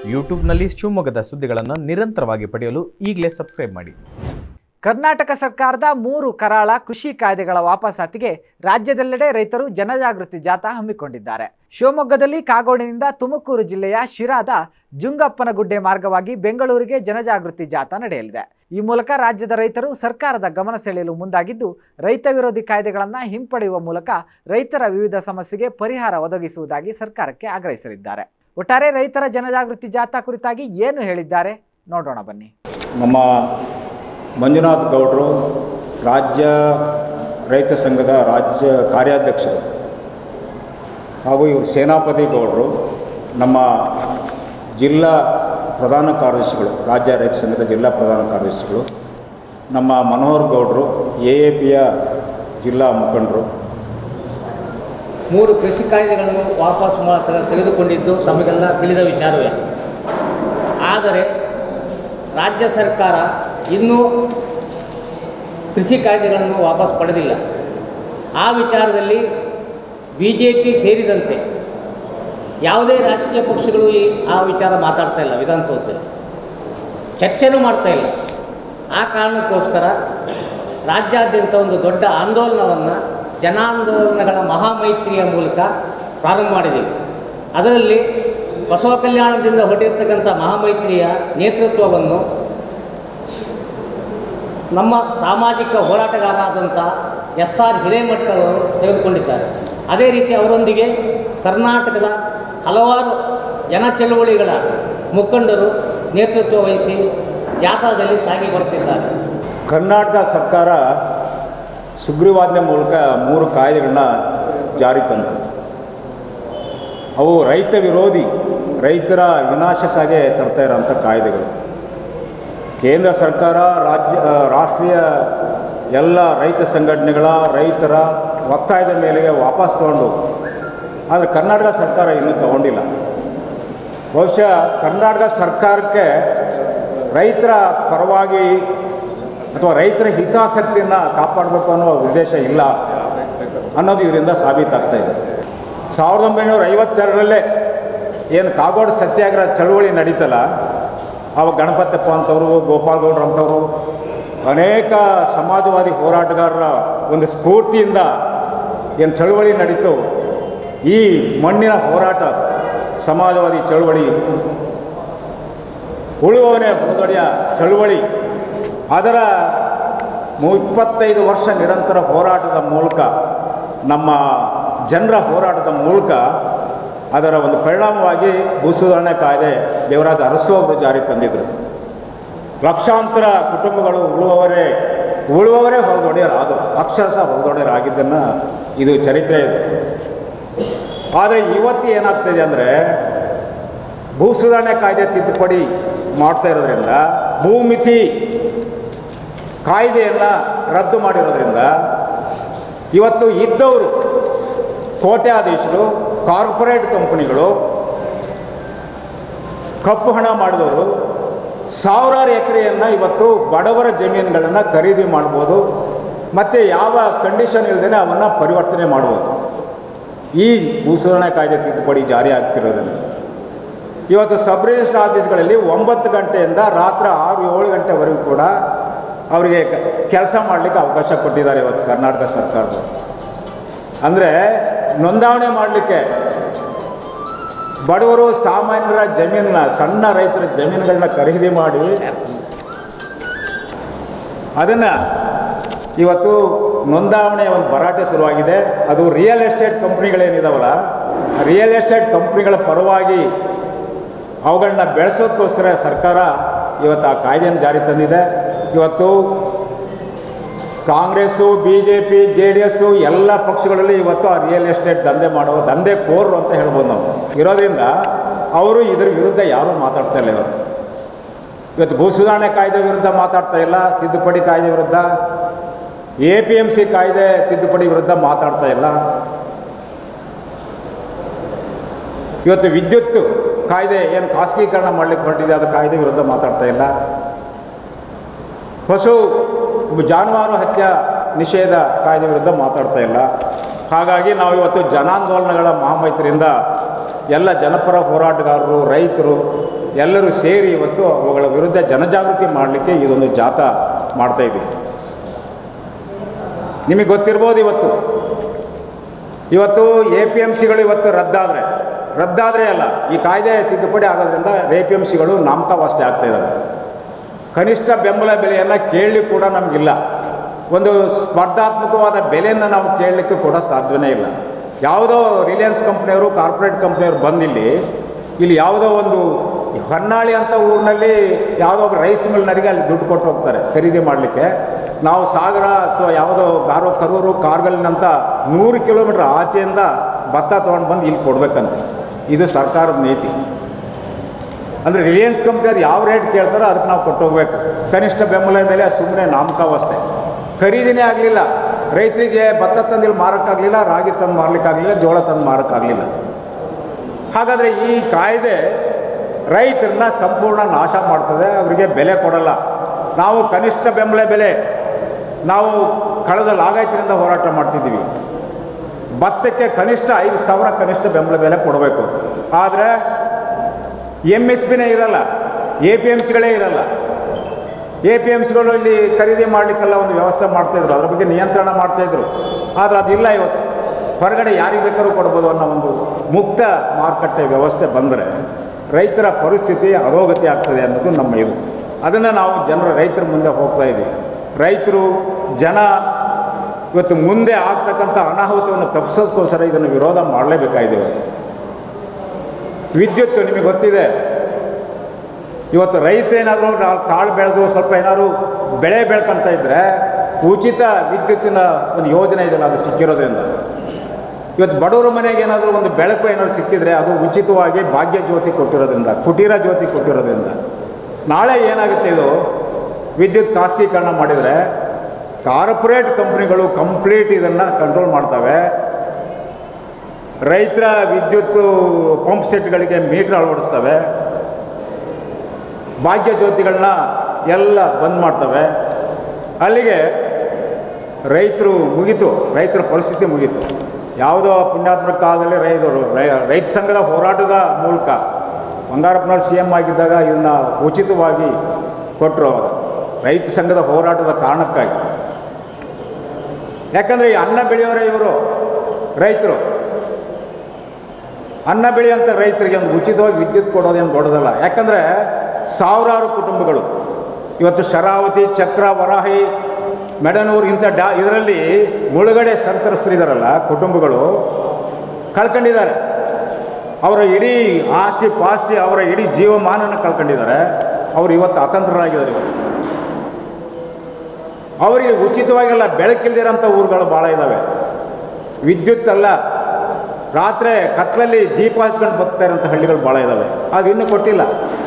ಯೂಟ್ಯೂಬ್ನಲ್ಲಿ ಶಿವಮೊಗ್ಗದ ಸುದ್ದಿಗಳನ್ನು ನಿರಂತರವಾಗಿ ಪಡೆಯಲು ಈಗಲೇ ಸಬ್ಸ್ಕ್ರೈಬ್ ಮಾಡಿ ಕರ್ನಾಟಕ ಸರ್ಕಾರದ ಮೂರು ಕರಾಳ ಕೃಷಿ ಕಾಯ್ದೆಗಳ ವಾಪಸಾತಿಗೆ ರಾಜ್ಯದೆಲ್ಲೆಡೆ ರೈತರು ಜನಜಾಗೃತಿ ಜಾಥಾ ಹಮ್ಮಿಕೊಂಡಿದ್ದಾರೆ ಶಿವಮೊಗ್ಗದಲ್ಲಿ ಕಾಗೋಡಿನಿಂದ ತುಮಕೂರು ಜಿಲ್ಲೆಯ ಶಿರಾದ ಜುಂಗಪ್ಪನಗುಡ್ಡೆ ಮಾರ್ಗವಾಗಿ ಬೆಂಗಳೂರಿಗೆ ಜನಜಾಗೃತಿ ಜಾಥಾ ನಡೆಯಲಿದೆ ಈ ಮೂಲಕ ರಾಜ್ಯದ ರೈತರು ಸರ್ಕಾರದ ಗಮನ ಸೆಳೆಯಲು ಮುಂದಾಗಿದ್ದು ರೈತ ವಿರೋಧಿ ಕಾಯ್ದೆಗಳನ್ನು ಹಿಂಪಡೆಯುವ ಮೂಲಕ ರೈತರ ವಿವಿಧ ಸಮಸ್ಯೆಗೆ ಪರಿಹಾರ ಒದಗಿಸುವುದಾಗಿ ಸರ್ಕಾರಕ್ಕೆ ಆಗ್ರಹಿಸಲಿದ್ದಾರೆ ಒಟ್ಟಾರೆ ರೈತರ ಜನಜಾಗೃತಿ ಜಾಥಾ ಕುರಿತಾಗಿ ಏನು ಹೇಳಿದ್ದಾರೆ ನೋಡೋಣ ಬನ್ನಿ ನಮ್ಮ ಮಂಜುನಾಥ್ ಗೌಡರು ರಾಜ್ಯ ರೈತ ಸಂಘದ ರಾಜ್ಯ ಕಾರ್ಯಾಧ್ಯಕ್ಷರು ಹಾಗೂ ಇವರು ಸೇನಾಪತಿ ಗೌಡರು ನಮ್ಮ ಜಿಲ್ಲಾ ಪ್ರಧಾನ ಕಾರ್ಯದರ್ಶಿಗಳು ರಾಜ್ಯ ರೈತ ಸಂಘದ ಜಿಲ್ಲಾ ಪ್ರಧಾನ ಕಾರ್ಯದರ್ಶಿಗಳು ನಮ್ಮ ಮನೋಹರ್ ಗೌಡರು ಎ ಎ ಪಿಯ ಜಿಲ್ಲಾ ಮುಖಂಡರು ಮೂರು ಕೃಷಿ ಕಾಯ್ದೆಗಳನ್ನು ವಾಪಸ್ ಮಾತ್ರ ತೆಗೆದುಕೊಂಡಿದ್ದು ತಮಗೆಲ್ಲ ತಿಳಿದ ವಿಚಾರವೇ ಆದರೆ ರಾಜ್ಯ ಸರ್ಕಾರ ಇನ್ನೂ ಕೃಷಿ ಕಾಯ್ದೆಗಳನ್ನು ವಾಪಸ್ ಪಡೆದಿಲ್ಲ ಆ ವಿಚಾರದಲ್ಲಿ ಬಿ ಜೆ ಪಿ ಸೇರಿದಂತೆ ಯಾವುದೇ ರಾಜಕೀಯ ಪಕ್ಷಗಳು ಈ ಆ ವಿಚಾರ ಮಾತಾಡ್ತಾ ಇಲ್ಲ ವಿಧಾನಸೌಧದಲ್ಲಿ ಚರ್ಚೆನೂ ಮಾಡ್ತಾ ಇಲ್ಲ ಆ ಕಾರಣಕ್ಕೋಸ್ಕರ ರಾಜ್ಯಾದ್ಯಂತ ಒಂದು ದೊಡ್ಡ ಆಂದೋಲನವನ್ನು ಜನಾಂದೋಲನಗಳ ಮಹಾಮೈತ್ರಿಯ ಮೂಲಕ ಪ್ರಾರಂಭ ಮಾಡಿದ್ದೀವಿ ಅದರಲ್ಲಿ ಬಸವ ಕಲ್ಯಾಣದಿಂದ ಹೊರಟಿರ್ತಕ್ಕಂಥ ಮಹಾಮೈತ್ರಿಯ ನೇತೃತ್ವವನ್ನು ನಮ್ಮ ಸಾಮಾಜಿಕ ಹೋರಾಟಗಾರರಾದಂಥ ಎಸ್ ಆರ್ ಹಿರೇಮಠ ಅವರು ತೆಗೆದುಕೊಂಡಿದ್ದಾರೆ ಅದೇ ರೀತಿ ಅವರೊಂದಿಗೆ ಕರ್ನಾಟಕದ ಹಲವಾರು ಜನ ಚಳುವಳಿಗಳ ಮುಖಂಡರು ನೇತೃತ್ವ ವಹಿಸಿ ಜಾಥಾದಲ್ಲಿ ಸಾಗಿ ಬರ್ತಿದ್ದಾರೆ ಕರ್ನಾಟಕ ಸರ್ಕಾರ ಸುಗ್ರೀವಾಜ್ಞೆ ಮೂಲಕ ಮೂರು ಕಾಯ್ದೆಗಳನ್ನ ಜಾರಿ ತಂತು ಅವು ರೈತ ವಿರೋಧಿ ರೈತರ ವಿನಾಶಕ್ಕಾಗಿ ತರ್ತಾ ಇರೋಂಥ ಕಾಯ್ದೆಗಳು ಕೇಂದ್ರ ಸರ್ಕಾರ ರಾಜ್ಯ ಆ, ರಾಷ್ಟ್ರೀಯ ಎಲ್ಲ ರೈತ ಸಂಘಟನೆಗಳ ರೈತರ ಒತ್ತಾಯದ ಮೇಲೆಗೆ ವಾಪಸ್ ತಗೊಂಡು ಆದರೆ ಕರ್ನಾಟಕ ಸರ್ಕಾರ ಇನ್ನೂ ತಗೊಂಡಿಲ್ಲ ಬಹುಶಃ ಕರ್ನಾಟಕ ಸರ್ಕಾರಕ್ಕೆ ರೈತರ ಪರವಾಗಿ ಅಥವಾ ರೈತರ ಹಿತಾಸಕ್ತಿಯನ್ನು ಕಾಪಾಡಬೇಕು ಅನ್ನೋ ಉದ್ದೇಶ ಇಲ್ಲ ಅನ್ನೋದು ಇದರಿಂದ ಸಾಬೀತಾಗ್ತಾ ಇದೆ ಸಾವಿರದ ಒಂಬೈನೂರ ಐವತ್ತೆರಡರಲ್ಲೇ ಏನು ಕಾಗೋಡು ಸತ್ಯಾಗ್ರಹ ಚಳುವಳಿ ನಡೀತಲ್ಲ ಆವಾಗ ಗಣಪತಪ್ಪ ಅಂತವರು ಗೋಪಾಲ್ ಗೌಡ್ರು ಅಂಥವರು ಅನೇಕ ಸಮಾಜವಾದಿ ಹೋರಾಟಗಾರರ ಒಂದು ಸ್ಫೂರ್ತಿಯಿಂದ ಏನು ಚಳುವಳಿ ನಡೀತು ಈ ಮಣ್ಣಿನ ಹೋರಾಟ ಸಮಾಜವಾದಿ ಚಳುವಳಿ ಉಳುವವನೇ ಹೊರದೊಡೆಯ ಚಳುವಳಿ ಅದರ ಮು- ಇಪ್ಪತ್ತೈದು ವರ್ಷ ನಿರಂತರ ಹೋರಾಟದ ಮೂಲಕ ನಮ್ಮ ಜನರ ಹೋರಾಟದ ಮೂಲಕ ಅದರ ಒಂದು ಪರಿಣಾಮವಾಗಿ ಭೂಸುಧಾರಣೆ ಕಾಯ್ದೆ ದೇವರಾಜ ಅರಸು ಅವರು ಜಾರಿ ತಂದಿದ್ದರು ಲಕ್ಷಾಂತರ ಕುಟುಂಬಗಳು ಉಳುವವರೇ ಉಳುವವರೇ ಹೊರದೊಡೆಯರಾದರು ಅಕ್ಷರಶಃ ಹೊರದೊಡೆಯರಾಗಿದ್ದನ್ನು ಇದು ಚರಿತ್ರೆ ಇದೆ ಆದರೆ ಇವತ್ತು ಏನಾಗ್ತಿದೆ ಅಂದರೆ ಭೂ ಸುಧಾರಣೆ ಕಾಯ್ದೆ ತಿದ್ದುಪಡಿ ಮಾಡ್ತಾ ಇರೋದ್ರಿಂದ ಭೂಮಿತಿ ಕಾಯ್ದೆಯನ್ನು ರದ್ದು ಮಾಡಿರೋದ್ರಿಂದ ಇವತ್ತು ಇದ್ದವರು ಕೋಟ್ಯಾಧೀಶರು ಕಾರ್ಪೊರೇಟ್ ಕಂಪನಿಗಳು ಕಪ್ಪು ಹಣ ಮಾಡಿದವರು ಸಾವಿರಾರು ಎಕರೆಯನ್ನು ಇವತ್ತು ಬಡವರ ಜಮೀನುಗಳನ್ನು ಖರೀದಿ ಮಾಡ್ಬೋದು ಮತ್ತು ಯಾವ ಕಂಡೀಷನ್ ಇಲ್ಲದೇ ಅವನ್ನು ಪರಿವರ್ತನೆ ಮಾಡ್ಬೋದು ಈ ಭೂಸುಧಾರಣೆ ಕಾಯ್ದೆ ತಿದ್ದುಪಡಿ ಜಾರಿ ಆಗ್ತಿರೋದ್ರಿಂದ ಇವತ್ತು ಸಬ್ ರಿಜಿಸ್ಟರ್ ಆಫೀಸ್ಗಳಲ್ಲಿ ಒಂಬತ್ತು ಗಂಟೆಯಿಂದ ರಾತ್ರಿ ಆರು ಏಳು ಗಂಟೆವರೆಗೂ ಕೂಡ ಅವರಿಗೆ ಕೆಲಸ ಮಾಡಲಿಕ್ಕೆ ಅವಕಾಶ ಕೊಟ್ಟಿದ್ದಾರೆ ಇವತ್ತು ಕರ್ನಾಟಕ ಸರ್ಕಾರದವರು ಅಂದರೆ ನೋಂದಾವಣೆ ಮಾಡಲಿಕ್ಕೆ ಬಡವರು ಸಾಮಾನ್ಯರ ಜಮೀನನ್ನ ಸಣ್ಣ ರೈತರ ಜಮೀನುಗಳನ್ನ ಖರೀದಿ ಮಾಡಿ ಅದನ್ನು ಇವತ್ತು ನೋಂದಾವಣೆ ಒಂದು ಭರಾಟೆ ಶುರುವಾಗಿದೆ ಅದು ರಿಯಲ್ ಎಸ್ಟೇಟ್ ಕಂಪ್ನಿಗಳೇನಿದಾವಲ್ಲ ರಿಯಲ್ ಎಸ್ಟೇಟ್ ಕಂಪ್ನಿಗಳ ಪರವಾಗಿ ಅವುಗಳನ್ನ ಬೆಳೆಸೋದಕ್ಕೋಸ್ಕರ ಸರ್ಕಾರ ಇವತ್ತು ಆ ಕಾಯ್ದೆಯನ್ನು ಜಾರಿ ತಂದಿದೆ ಇವತ್ತು Congress B J P J D S ಎಲ್ಲ ಪಕ್ಷಗಳಲ್ಲಿ ಇವತ್ತು ಆ ರಿಯಲ್ ಎಸ್ಟೇಟ್ ದಂಧೆ ಮಾಡುವ ದಂಧೆ ಕೋರ್ರು ಅಂತ ಹೇಳ್ಬೋದು ನಾವು ಇರೋದ್ರಿಂದ ಅವರು ಇದರ ವಿರುದ್ಧ ಯಾರೂ ಮಾತಾಡ್ತಾ ಇಲ್ಲ ಇವತ್ತು ಇವತ್ತು ಭೂ ಸುಧಾರಣೆ ಕಾಯ್ದೆ ವಿರುದ್ಧ ಮಾತಾಡ್ತಾ ಇಲ್ಲ ತಿದ್ದುಪಡಿ ಕಾಯ್ದೆ ವಿರುದ್ಧ ಎ ಪಿ ಎಮ್ ಸಿ ಕಾಯ್ದೆ ತಿದ್ದುಪಡಿ ವಿರುದ್ಧ ಮಾತಾಡ್ತಾ ಇಲ್ಲ ಇವತ್ತು ವಿದ್ಯುತ್ ಕಾಯ್ದೆ ಏನು ಖಾಸಗೀಕರಣ ಮಾಡಲಿಕ್ಕೆ ಹೊರಟಿದೆ ಅದು ಕಾಯ್ದೆ ವಿರುದ್ಧ ಮಾತಾಡ್ತಾ ಇಲ್ಲ ಪಶು ಜಾನುವಾರು ಹತ್ಯೆ ನಿಷೇಧ ಕಾಯ್ದೆ ವಿರುದ್ಧ ಮಾತಾಡ್ತಾ ಇಲ್ಲ ಹಾಗಾಗಿ ನಾವು ಇವತ್ತು ಜನಾಂದೋಲನಗಳ ಮಹಾಮೈತ್ರಿಯಿಂದ ಎಲ್ಲ ಜನಪರ ಹೋರಾಟಗಾರರು ರೈತರು ಎಲ್ಲರೂ ಸೇರಿ ಇವತ್ತು ಅವುಗಳ ವಿರುದ್ಧ ಜನಜಾಗೃತಿ ಮಾಡಲಿಕ್ಕೆ ಇದೊಂದು ಜಾಥಾ ಮಾಡ್ತಾ ಇದ್ದೀವಿ ನಿಮಗೆ ಗೊತ್ತಿರ್ಬೋದು ಇವತ್ತು ಇವತ್ತು ಎ ಪಿ ಎಮ್ ಸಿಗಳು ಇವತ್ತು ರದ್ದಾದರೆ ರದ್ದಾದರೆ ಅಲ್ಲ ಈ ಕಾಯ್ದೆ ತಿದ್ದುಪಡಿ ಆಗೋದ್ರಿಂದ ಎ ಪಿ ಎಮ್ ಸಿಗಳು ನಾಮಕಾವಾಸ್ತೆ ಆಗ್ತಾ ಇದ್ದಾವೆ ಕನಿಷ್ಠ ಬೆಂಬಲ ಬೆಲೆಯನ್ನು ಕೇಳಲಿಕ್ಕೆ ಕೂಡ ನಮಗಿಲ್ಲ ಒಂದು ಸ್ಪರ್ಧಾತ್ಮಕವಾದ ಬೆಲೆಯನ್ನು ನಾವು ಕೇಳಲಿಕ್ಕೆ ಕೂಡ ಸಾಧ್ಯವೇ ಇಲ್ಲ ಯಾವುದೋ ರಿಲಯನ್ಸ್ ಕಂಪ್ನಿಯವರು ಕಾರ್ಪೊರೇಟ್ ಕಂಪ್ನಿಯವರು ಬಂದಿಲ್ಲಿ ಇಲ್ಲಿ ಯಾವುದೋ ಒಂದು ಹೊನ್ನಾಳಿ ಅಂತ ಊರಿನಲ್ಲಿ ಯಾವುದೋ ಒಬ್ಬ ರೈಸ್ ಮಿಲ್ನರಿಗೆ ಅಲ್ಲಿ ದುಡ್ಡು ಕೊಟ್ಟು ಹೋಗ್ತಾರೆ ಖರೀದಿ ಮಾಡಲಿಕ್ಕೆ ನಾವು ಸಾಗರ ಅಥವಾ ಯಾವುದೋ ಗಾರೋ ಕರೂರು ಕಾರ್ಗಲ್ನಂತ ನೂರು ಕಿಲೋಮೀಟ್ರ್ ಆಚೆಯಿಂದ ಭತ್ತ ತೊಗೊಂಡು ಬಂದು ಇಲ್ಲಿ ಕೊಡಬೇಕಂತೆ ಇದು ಸರ್ಕಾರದ ನೀತಿ ಅಂದರೆ ರಿಲಯನ್ಸ್ ಕಂಪ್ನಿಯವ್ರು ಯಾವ ರೇಟ್ ಕೇಳ್ತಾರೋ ಅದಕ್ಕೆ ನಾವು ಕೊಟ್ಟೋಗ್ಬೇಕು ಕನಿಷ್ಠ ಬೆಂಬಲ ಮೇಲೆ ಸುಮ್ಮನೆ ನಾಮಕಾವಸ್ಥೆ ಖರೀದಿನೇ ಆಗಲಿಲ್ಲ ರೈತರಿಗೆ ಭತ್ತ ತಂದು ಇಲ್ಲಿ ಮಾರೋಕ್ಕಾಗಲಿಲ್ಲ ರಾಗಿ ತಂದು ಮಾರಲಿಕ್ಕಾಗಲಿಲ್ಲ ಜೋಳ ತಂದು ಮಾರೋಕ್ಕಾಗಲಿಲ್ಲ ಹಾಗಾದರೆ ಈ ಕಾಯ್ದೆ ರೈತರನ್ನ ಸಂಪೂರ್ಣ ನಾಶ ಮಾಡ್ತದೆ ಅವರಿಗೆ ಬೆಲೆ ಕೊಡಲ್ಲ ನಾವು ಕನಿಷ್ಠ ಬೆಂಬಲ ಬೆಲೆ ನಾವು ಕಳೆದ ಲಾಗಾಯತಿನಿಂದ ಹೋರಾಟ ಮಾಡ್ತಿದ್ದೀವಿ ಭತ್ತಕ್ಕೆ ಕನಿಷ್ಠ ಐದು ಸಾವಿರ ಕನಿಷ್ಠ ಬೆಂಬಲ ಬೆಲೆ ಕೊಡಬೇಕು ಆದರೆ ಎಮ್ ಎಸ್ ಪಿನೇ ಇರಲ್ಲ ಎ ಪಿ ಎಮ್ ಸಿಗಳೇ ಇರಲ್ಲ ಎ ಪಿ ಎಮ್ ಸಿಗಳು ಇಲ್ಲಿ ಖರೀದಿ ಮಾಡಲಿಕ್ಕೆಲ್ಲ ಒಂದು ವ್ಯವಸ್ಥೆ ಮಾಡ್ತಾಯಿದ್ರು ಅದ್ರ ಬಗ್ಗೆ ನಿಯಂತ್ರಣ ಮಾಡ್ತಾಯಿದ್ರು ಆದರೆ ಅದಿಲ್ಲ ಇವತ್ತು ಹೊರಗಡೆ ಯಾರಿಗೆ ಬೇಕಾದ್ರೂ ಕೊಡ್ಬೋದು ಅನ್ನೋ ಒಂದು ಮುಕ್ತ ಮಾರುಕಟ್ಟೆ ವ್ಯವಸ್ಥೆ ಬಂದರೆ ರೈತರ ಪರಿಸ್ಥಿತಿ ಅಧೋಗತಿ ಆಗ್ತದೆ ಅನ್ನೋದು ನಮ್ಮ ಇದು ಅದನ್ನು ನಾವು ಜನರ ರೈತರ ಮುಂದೆ ಹೋಗ್ತಾ ಇದ್ದೀವಿ ರೈತರು ಜನ ಇವತ್ತು ಮುಂದೆ ಆಗ್ತಕ್ಕಂಥ ಅನಾಹುತವನ್ನು ತಪ್ಪಿಸೋದಕ್ಕೋಸ್ಕರ ಇದನ್ನು ವಿರೋಧ ಮಾಡಲೇಬೇಕಾಗಿದೆ ಇವತ್ತು ವಿದ್ಯುತ್ತು ನಿಮಗೆ ಗೊತ್ತಿದೆ ಇವತ್ತು ರೈತರೇನಾದರೂ ನಾಲ್ಕು ಕಾಳು ಬೆಳೆದು ಸ್ವಲ್ಪ ಏನಾದ್ರು ಬೆಳೆ ಬೆಳ್ಕೊಂತ ಇದ್ದರೆ ಉಚಿತ ವಿದ್ಯುತ್ತಿನ ಒಂದು ಯೋಜನೆ ಇದೆಯಲ್ಲ ಅದು ಸಿಕ್ಕಿರೋದ್ರಿಂದ ಇವತ್ತು ಬಡವರ ಮನೆಗೆ ಏನಾದರೂ ಒಂದು ಬೆಳಕು ಏನಾದ್ರು ಸಿಕ್ಕಿದ್ರೆ ಅದು ಉಚಿತವಾಗಿ ಭಾಗ್ಯ ಜ್ಯೋತಿ ಕೊಟ್ಟಿರೋದ್ರಿಂದ ಕುಟೀರ ಜ್ಯೋತಿ ಕೊಟ್ಟಿರೋದ್ರಿಂದ ನಾಳೆ ಏನಾಗುತ್ತೆ ಇದು ವಿದ್ಯುತ್ ಖಾಸಗೀಕರಣ ಮಾಡಿದರೆ ಕಾರ್ಪೊರೇಟ್ ಕಂಪ್ನಿಗಳು ಕಂಪ್ಲೀಟ್ ಇದನ್ನು ಕಂಟ್ರೋಲ್ ಮಾಡ್ತವೆ ರೈತರ ವಿದ್ಯುತ್ ಪಂಪ್ ಸೆಟ್ಗಳಿಗೆ ಮೀಟ್ರ್ ಅಳವಡಿಸ್ತವೆ ಭಾಗ್ಯ ಜ್ಯೋತಿಗಳನ್ನ ಎಲ್ಲ ಬಂದ್ ಮಾಡ್ತವೆ ಅಲ್ಲಿಗೆ ರೈತರು ಮುಗೀತು ರೈತರ ಪರಿಸ್ಥಿತಿ ಮುಗೀತು ಯಾವುದೋ ಪುಣ್ಯಾತ್ಮಕ ಕಾಲದಲ್ಲಿ ರೈತರು ರೈ- ರೈತ ಸಂಘದ ಹೋರಾಟದ ಮೂಲಕ ಬಂಗಾರಪ್ಪನವ್ರು ಸಿ ಎಮ್ ಆಗಿದ್ದಾಗ ಇದನ್ನು ಉಚಿತವಾಗಿ ಕೊಟ್ಟರು ಅವಾಗ ರೈತ ಸಂಘದ ಹೋರಾಟದ ಕಾರಣಕ್ಕಾಗಿ ಯಾಕಂದರೆ ಈ ಅನ್ನ ಬೆಳೆಯೋರೇ ಇವರು ರೈತರು ಅನ್ನ ಬೆಳೆಯುವಂಥ ರೈತರಿಗೆ ಒಂದು ಉಚಿತವಾಗಿ ವಿದ್ಯುತ್ ಕೊಡೋದೇನು ದೊಡ್ಡದಲ್ಲ ಯಾಕಂದರೆ ಸಾವಿರಾರು ಕುಟುಂಬಗಳು ಇವತ್ತು ಶರಾವತಿ ಚಕ್ರ ವರಾಹಿ ಮೆಡನೂರು ಇಂಥ ಡಾ ಇದರಲ್ಲಿ ಮುಳುಗಡೆ ಸಂತ್ರಸ್ತರಿದಾರಲ್ಲ ಕುಟುಂಬಗಳು ಕಳ್ಕೊಂಡಿದ್ದಾರೆ ಅವರ ಇಡೀ ಆಸ್ತಿ ಪಾಸ್ತಿ ಅವರ ಇಡೀ ಜೀವಮಾನನ ಕಳ್ಕೊಂಡಿದ್ದಾರೆ ಅವರು ಇವತ್ತು ಅತಂತ್ರರಾಗಿದ್ದಾರೆ ಇವತ್ತು ಅವರಿಗೆ ಉಚಿತವಾಗೆಲ್ಲ ಬೆಳಕಿಲ್ದಿರೋಂಥ ಊರುಗಳು ಭಾಳ ಇದ್ದಾವೆ ವಿದ್ಯುತ್ ಅಲ್ಲ ರಾತ್ರಿ ಕತ್ಲಲ್ಲಿ ದೀಪ ಹಚ್ಕೊಂಡು ಬರ್ತಾ ಇರೋಂಥ ಹಳ್ಳಿಗಳು ಭಾಳ ಇದ್ದಾವೆ ಅದು ಇನ್ನೂ ಕೊಟ್ಟಿಲ್ಲ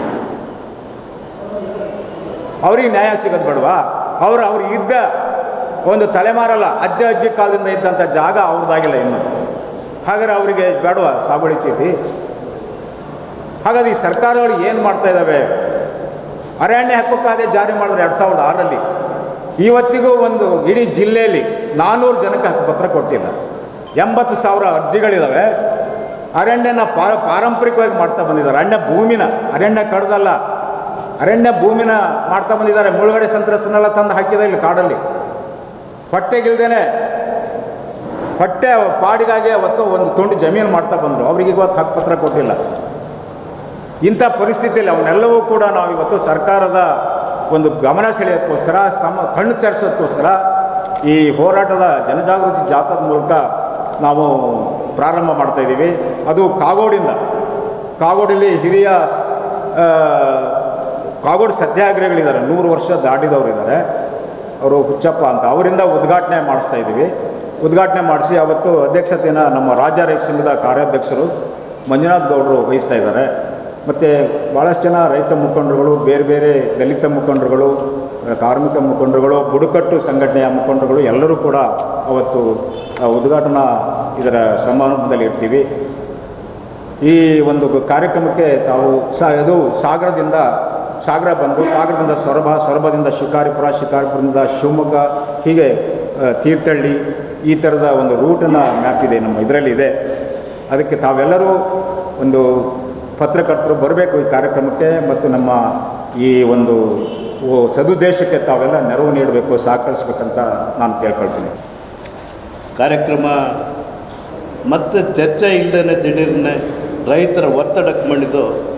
ಅವ್ರಿಗೆ ನ್ಯಾಯ ಸಿಗೋದು ಬೇಡವಾ ಅವರು ಅವ್ರಿಗೆ ಇದ್ದ ಒಂದು ತಲೆಮಾರಲ್ಲ ಅಜ್ಜ ಅಜ್ಜಿ ಕಾಲದಿಂದ ಇದ್ದಂಥ ಜಾಗ ಅವ್ರದ್ದಾಗಿಲ್ಲ ಇನ್ನು ಹಾಗಾದ್ರೆ ಅವರಿಗೆ ಬೇಡವಾ ಸಾಗುವಳಿ ಚೀಟಿ ಹಾಗಾದ್ರೆ ಈ ಸರ್ಕಾರಗಳು ಏನು ಮಾಡ್ತಾ ಇದ್ದಾವೆ ಅರಣ್ಯ ಹಕ್ಕು ಕಾಯ್ದೆ ಜಾರಿ ಮಾಡಿದ್ರು ಎರಡು ಸಾವಿರದ ಆರರಲ್ಲಿ ಇವತ್ತಿಗೂ ಒಂದು ಇಡೀ ಜಿಲ್ಲೆಯಲ್ಲಿ ನಾನ್ನೂರು ಜನಕ್ಕೆ ಹಕ್ಕುಪತ್ರ ಕೊಟ್ಟಿಲ್ಲ ಎಂಬತ್ತು ಸಾವಿರ ಅರ್ಜಿಗಳಿದ್ದಾವೆ ಅರಣ್ಯನ ಪಾರ ಪಾರಂಪರಿಕವಾಗಿ ಮಾಡ್ತಾ ಬಂದಿದ್ದಾರೆ ಅರಣ್ಯ ಭೂಮಿನ ಅರಣ್ಯ ಕಡ್ದಲ್ಲ ಅರಣ್ಯ ಭೂಮಿನ ಮಾಡ್ತಾ ಬಂದಿದ್ದಾರೆ ಮುಳುಗಡೆ ಸಂತ್ರಸ್ತನೆಲ್ಲ ತಂದು ಹಾಕಿದ ಇಲ್ಲಿ ಕಾಡಲ್ಲಿ ಹೊಟ್ಟೆಗಿಲ್ದೇನೆ ಹೊಟ್ಟೆ ಪಾಡಿಗಾಗಿ ಅವತ್ತು ಒಂದು ತುಂಡು ಜಮೀನು ಮಾಡ್ತಾ ಬಂದರು ಅವ್ರಿಗೆ ಇವತ್ತು ಹಕ್ಕುಪತ್ರ ಕೊಟ್ಟಿಲ್ಲ ಇಂಥ ಪರಿಸ್ಥಿತಿಯಲ್ಲಿ ಅವನ್ನೆಲ್ಲವೂ ಕೂಡ ನಾವು ಇವತ್ತು ಸರ್ಕಾರದ ಒಂದು ಗಮನ ಸೆಳೆಯೋದಕ್ಕೋಸ್ಕರ ಸಮ ಕಣ್ಣು ತೆರೆಸೋದಕ್ಕೋಸ್ಕರ ಈ ಹೋರಾಟದ ಜನಜಾಗೃತಿ ಜಾಥಾದ ಮೂಲಕ ನಾವು ಪ್ರಾರಂಭ ಮಾಡ್ತಾ ಇದ್ದೀವಿ ಅದು ಕಾಗೋಡಿಂದ ಕಾಗೋಡಲ್ಲಿ ಹಿರಿಯ ಆ, ಕಾಗೋಡು ಸತ್ಯಾಗ್ರಹಿಗಳಿದ್ದಾರೆ ನೂರು ವರ್ಷ ದಾಟಿದವರು ಇದ್ದಾರೆ ಅವರು ಹುಚ್ಚಪ್ಪ ಅಂತ ಅವರಿಂದ ಉದ್ಘಾಟನೆ ಮಾಡಿಸ್ತಾ ಇದ್ದೀವಿ ಉದ್ಘಾಟನೆ ಮಾಡಿಸಿ ಅವತ್ತು ಅಧ್ಯಕ್ಷತೆಯನ್ನು ನಮ್ಮ ರಾಜ್ಯ ರೈತ ಸಂಘದ ಕಾರ್ಯಾಧ್ಯಕ್ಷರು ಮಂಜುನಾಥ್ ಗೌಡರು ವಹಿಸ್ತಾ ಇದ್ದಾರೆ ಮತ್ತು ಭಾಳಷ್ಟು ಜನ ರೈತ ಮುಖಂಡರುಗಳು ಬೇರೆ ಬೇರೆ ದಲಿತ ಮುಖಂಡರುಗಳು ಕಾರ್ಮಿಕ ಮುಖಂಡರುಗಳು ಬುಡಕಟ್ಟು ಸಂಘಟನೆಯ ಮುಖಂಡರುಗಳು ಎಲ್ಲರೂ ಕೂಡ ಅವತ್ತು ಆ, ಉದ್ಘಾಟನಾ ಇದರ ಸಮಾರಂಭದಲ್ಲಿ ಇರ್ತೀವಿ ಈ ಒಂದು ಕಾರ್ಯಕ್ರಮಕ್ಕೆ ತಾವು ಸ ಇದು ಸಾಗರದಿಂದ ಸಾಗರ ಬಂದು ಸಾಗರದಿಂದ ಸೊರಬ ಸೊರಬದಿಂದ ಶಿಕಾರಿಪುರ ಶಿಕಾರಿಪುರದಿಂದ ಶಿವಮೊಗ್ಗ ಹೀಗೆ ಆ, ತೀರ್ಥಹಳ್ಳಿ ಈ ಥರದ ಒಂದು ರೂಟನ್ನು ಮ್ಯಾಪ್ ಇದೆ ನಮ್ಮ ಇದರಲ್ಲಿ ಇದೆ ಅದಕ್ಕೆ ತಾವೆಲ್ಲರೂ ಒಂದು ಪತ್ರಕರ್ತರು ಬರಬೇಕು ಈ ಕಾರ್ಯಕ್ರಮಕ್ಕೆ ಮತ್ತು ನಮ್ಮ ಈ ಒಂದು ಓ ಸದುದ್ದೇಶಕ್ಕೆ ತಾವೆಲ್ಲ ನೆರವು ನೀಡಬೇಕು ಸಹಕರಿಸ್ಬೇಕಂತ ನಾನು ಕೇಳ್ಕೊಳ್ತೀನಿ ಕಾರ್ಯಕ್ರಮ ಮತ್ತೆ ಚರ್ಚೆ ಇಲ್ಲದೇ ದಿಢೀರ್ನೆ ರೈತರ ಒತ್ತಡಕ್ಕೆ ಮಣಿದು